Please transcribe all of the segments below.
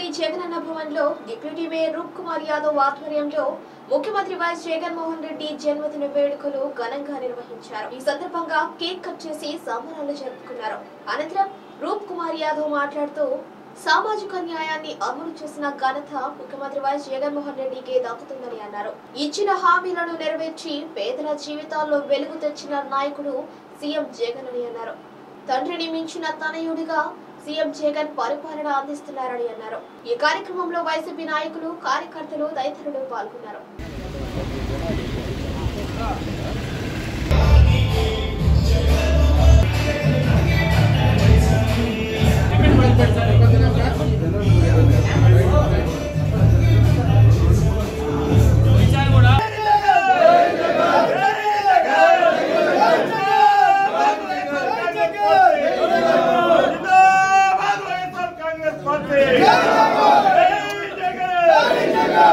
నగరంలోని జగనన్న భవన్ లో deputy mayor Roop Kumar Yadav ఆధ్వర్యంలో ముఖ్యమంత్రి వైఎస్ జగన్మోహన్ రెడ్డి జన్మదిన వేడుకలు ఘనంగా నిర్వహించారు ఈ సందర్భంగా కేక్ కట్ చేసి సంబరాలు జరుపుకున్నారు అనంతరం రూప్ కుమార్ యాదవ్ మాట్లాడుతూ సామాజిక న్యాయాన్ని అమలు చేసిన ఘనత ముఖ్యమంత్రి వైఎస్ జగన్మోహన్ రెడ్డికే దక్కుతుందని అన్నారు ఇచ్చిన హామీలను నెరవేర్చి పేదల జీవితాల్లో వెలుగు తెచ్చిన నాయకుడు సీఎం జగన్ అని అన్నారు తండ్రిని మించిన తనయుడిగా సీఎం జగన్ పరిపాలన అందిస్తున్నారని అన్నారు ఈ కార్యక్రమంలో వైసీపీ నాయకులు కార్యకర్తలు తదితరులు పాల్గొన్నారు जिंदाबाद వైఎస్ఆర్ కాంగ్రెస్ పార్టీ జై జగన్ జై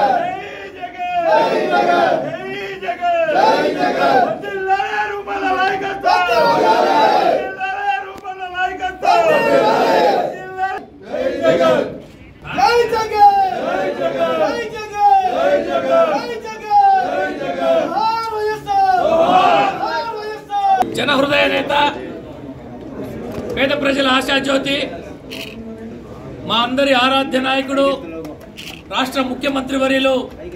జగన్ జై జగన్ జై జగన్ జిల్లాల రూపాల నాయకత్వం జిల్లాల రూపాల నాయకత్వం జిల్లాల జై జగన్ జై జగన్ జై జగన్ జై జగన్ జై జగన్ జై జగన్ జై జగన్ హర్ వైఎస్ఆర్ హర్ వైఎస్ఆర్ జనహృదయ నేత పేద ప్రజల ఆశాజ్యోతి మా అందరి ఆరాధ్య నాయకుడు రాష్ట్ర ముఖ్యమంత్రి వర్యులు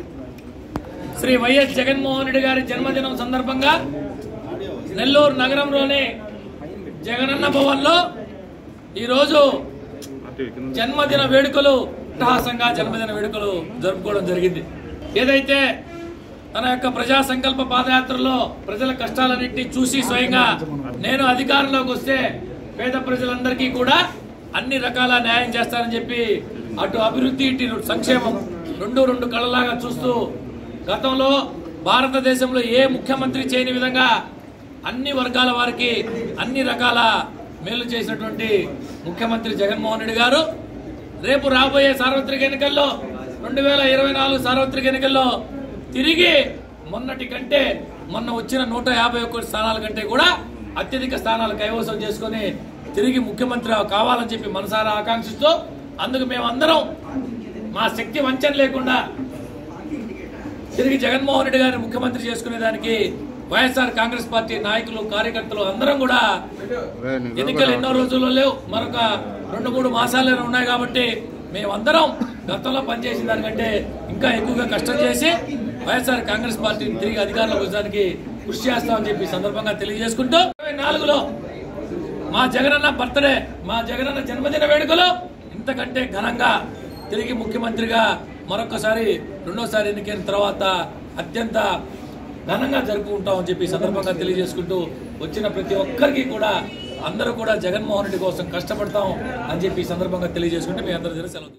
శ్రీ వైఎస్ జగన్మోహన్ రెడ్డి గారి జన్మదినం సందర్భంగా నెల్లూరు నగరంలోని జగనన్న భవన్లో ఈరోజు జన్మదిన వేడుకలు అట్టహాసంగా జన్మదిన వేడుకలు జరుపుకోవడం జరిగింది ఏదైతే తన యొక్క ప్రజా సంకల్ప పాదయాత్రలో ప్రజల కష్టాలన్నింటినీ చూసి స్వయంగా నేను అధికారంలోకి వస్తే పేద ప్రజలందరికీ కూడా అన్ని రకాల న్యాయం చేస్తానని చెప్పి అటు అభివృద్ధి ఇటు సంక్షేమం రెండు రెండు కళ్ళలాగా చూస్తూ గతంలో భారతదేశంలో ఏ ముఖ్యమంత్రి చేయని విధంగా అన్ని వర్గాల వారికి అన్ని రకాల మేలు చేసినటువంటి ముఖ్యమంత్రి జగన్మోహన్ రెడ్డి గారు రేపు రాబోయే సార్వత్రిక ఎన్నికల్లో రెండు వేల ఇరవై నాలుగు సార్వత్రిక ఎన్నికల్లో తిరిగి మొన్నటి కంటే మొన్న వచ్చిన నూట యాభై ఒక్క స్థానాల కంటే కూడా అత్యధిక స్థానాలు కైవసం చేసుకొని తిరిగి ముఖ్యమంత్రి కావాలని చెప్పి మనసారా ఆకాంక్షిస్తూ అందుకు మేమందరం మా శక్తి వంచన లేకుండా తిరిగి జగన్మోహన్ రెడ్డి గారిని ముఖ్యమంత్రి చేసుకునే దానికి వైఎస్ఆర్ కాంగ్రెస్ పార్టీ నాయకులు కార్యకర్తలు అందరం కూడా ఎన్నికలు ఎన్నో రోజుల్లో లేవు మరొక రెండు మూడు మాసాలే ఉన్నాయి కాబట్టి మేమందరం గతంలో పనిచేసిన దానికంటే ఇంకా ఎక్కువగా కష్టం చేసి వైఎస్ఆర్ కాంగ్రెస్ పార్టీని తిరిగి అధికారంలోకి వచ్చడానికి కృషి చేస్తామని చెప్పి ఈ సందర్భంగా తెలియజేసుకుంటూ ఇరవై నాలుగులో మా జగనన్న బర్త్డే మా జగనన్న జన్మదిన వేడుకలో ఇంతకంటే ఘనంగా తిరిగి ముఖ్యమంత్రిగా మరొకసారి రెండోసారి ఎన్నికైన తర్వాత అత్యంత ఘనంగా జరుపుకుంటామని చెప్పి ఈ సందర్భంగా తెలియజేసుకుంటూ వచ్చిన ప్రతి ఒక్కరికి కూడా అందరూ కూడా జగన్మోహన్ రెడ్డి కోసం కష్టపడతాం అని చెప్పి ఈ సందర్భంగా తెలియజేసుకుంటే మీ అందరూ సెలవు